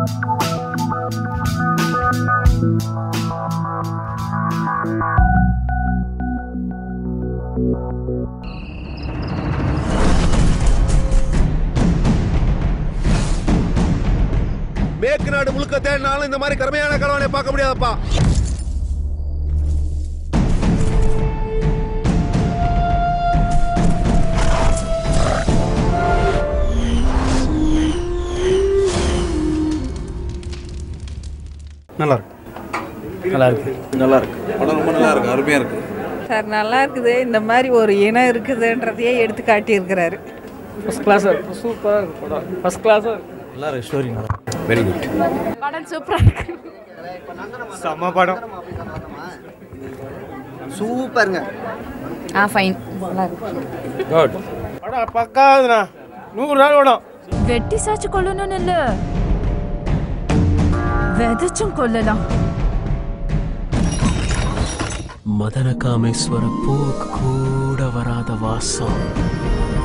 மேற்கு நாடு முழுக்க தேடினாலும் இந்த மாதிரி கருமையான கலவாணியை பார்க்க முடியாதப்பா நல்லா இருக்கு நல்லா இருக்கு நல்லா இருக்கு படம் ரொம்ப நல்லா இருக்கு அருமையா இருக்கு சார் நல்லா இருக்குது இந்த மாதிரி ஒரு இனம் இருக்குதுன்றதையே எடுத்து காட்டியிருக்கிறாரு ஃபஸ்ட் கிளாஸாக இருக்கு சூப்பராக இருக்கு படம் ஃபஸ்ட் கிளாஸாக இருக்கு நல்லா இருக்கு ஸ்டோரி நல்லா வெரி குட் படம் சூப்பராக இருக்கு செம்ம படம் சூப்பருங்க ஆ ஃபைன் நல்லா இருக்கு குட் படம் பக்காதுண்ணா நூறு நாள் படம் வெட்டி சாச்சு கொல்லணும்னு இல்ல விதைச்சும் கொல்லலாம் மதன காமேஸ்வர பூக்கு கூட வராத வாசம்